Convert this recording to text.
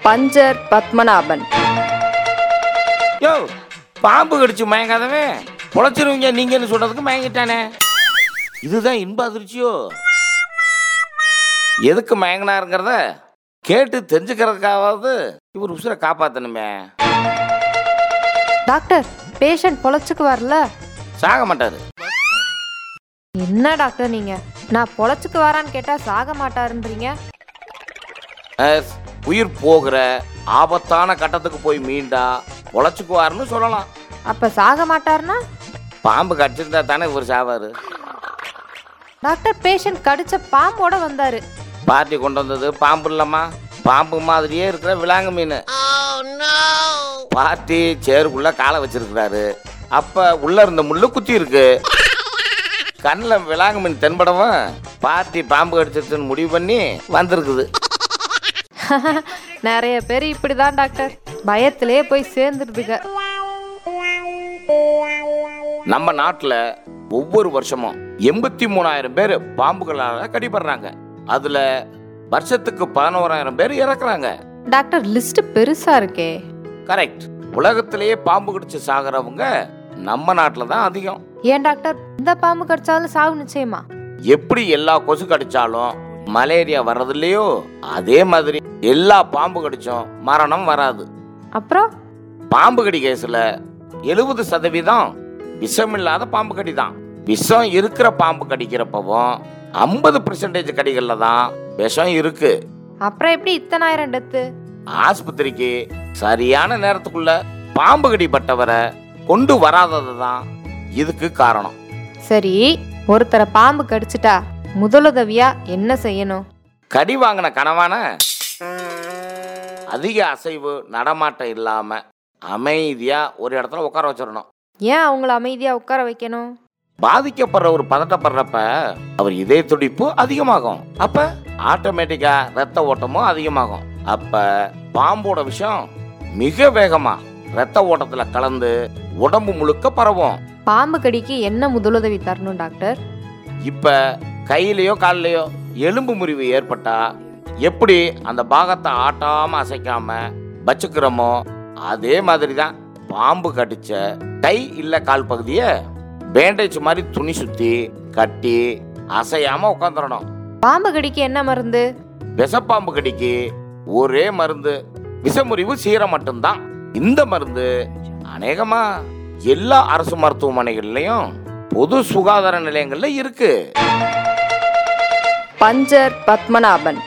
puncture Padmanabhan யோ பாம்பு கடிச்சு மயங்காதவன் பொழைச்சிருவீங்க நீங்கன்னு சொல்றதுக்கு மயங்கிட்டானே இதுதான் இன்ப அதிர்ச்சியோ எதுக்கு மயங்கினாருங்கிறத கேட்டு தெரிஞ்சுக்கிறதுக்காவது இவர் உசுரை காப்பாத்தணுமே டாக்டர் பேஷண்ட் பொழைச்சுக்கு வரல சாக மாட்டாரு என்ன டாக்டர் நீங்க நான் பொழைச்சுக்கு வரான்னு கேட்டா சாக மாட்டாருன்றீங்க எஸ், உயிர் போகிற ஆபத்தான கட்டத்துக்கு போய் மீண்டா பொழைச்சுக்குவாருன்னு சொல்லலாம் அப்ப சாக மாட்டாருன்னா பாம்பு கடிச்சிருந்தா தானே இவர் சாவாரு டாக்டர் பேஷண்ட் கடிச்ச பாம்போட வந்தாரு பார்ட்டி கொண்டு வந்தது பாம்பு இல்லம்மா பாம்பு மாதிரியே இருக்கிற விலாங்கு மீன் பார்ட்டி சேருக்குள்ள காலை வச்சிருக்கிறாரு அப்ப உள்ள இருந்த முள்ளு குத்தி இருக்கு கண்ணில் விலாங்கு மீன் தென்படவும் பார்ட்டி பாம்பு கடிச்சிருச்சுன்னு முடிவு பண்ணி வந்திருக்குது நிறைய பேர் இப்படிதான் டாக்டர் பயத்திலே போய் சேர்ந்துருதுங்க நம்ம நாட்டில் ஒவ்வொரு வருஷமும் எண்பத்தி மூணாயிரம் பேர் பாம்புகளால் கடிபடுறாங்க அதுல வருஷத்துக்கு பதினோராயிரம் பேர் இறக்குறாங்க டாக்டர் லிஸ்ட் பெருசா இருக்கே கரெக்ட் உலகத்திலேயே பாம்பு கடிச்சு சாகுறவங்க நம்ம நாட்டில் தான் அதிகம் ஏன் டாக்டர் இந்த பாம்பு கடிச்சாலும் சாவு நிச்சயமா எப்படி எல்லா கொசு கடிச்சாலும் மலேரியா வர்றதில்லையோ அதே மாதிரி எல்லா பாம்பு கடிச்சும் மரணம் வராது அப்புறம் பாம்பு கடி கேஸ்ல எழுபது சதவீதம் விஷம் இல்லாத பாம்பு கடி தான் விஷம் இருக்கிற பாம்பு கடிக்கிறப்பவும் ஐம்பது பெர்சன்டேஜ் கடிகள்ல தான் விஷம் இருக்கு அப்புறம் எப்படி இத்தனாயிரம் டெத்து ஆஸ்பத்திரிக்கு சரியான நேரத்துக்குள்ள பாம்பு கடிப்பட்டவரை கொண்டு வராதது தான் இதுக்கு காரணம் சரி ஒருத்தரை பாம்பு கடிச்சிட்டா முதலுதவியா என்ன செய்யணும் கடி வாங்கின கனவான அதிக அசைவு நடமாட்டம் இல்லாம அமைதியா ஒரு இடத்துல உட்கார வச்சிடணும் ஏன் அவங்கள அமைதியா உட்கார வைக்கணும் பாதிக்கப்படுற ஒரு பதட்டப்படுறப்ப அவர் இதய துடிப்பு அதிகமாகும் அப்ப ஆட்டோமேட்டிக்கா ரத்த ஓட்டமும் அதிகமாகும் அப்ப பாம்போட விஷயம் மிக வேகமா ரத்த ஓட்டத்துல கலந்து உடம்பு முழுக்க பரவும் பாம்பு கடிக்கு என்ன முதலுதவி தரணும் டாக்டர் இப்ப கையிலயோ கால்லயோ எலும்பு முறிவு ஏற்பட்டா எப்படி அந்த பாகத்தை ஆட்டாம அசைக்காம வச்சுக்கிறோமோ அதே மாதிரி தான் பாம்பு கடிச்ச கை இல்ல கால் பகுதிய பேண்டேஜ் மாதிரி துணி சுத்தி கட்டி அசையாம உட்காந்துடணும் பாம்பு கடிக்கு என்ன மருந்து விஷப்பாம்பு கடிக்கு ஒரே மருந்து விஷமுறிவு சீர மட்டும்தான் இந்த மருந்து அநேகமா எல்லா அரசு மருத்துவமனைகள்லயும் பொது சுகாதார நிலையங்கள்ல இருக்கு பஞ்சர் பத்மநாபன்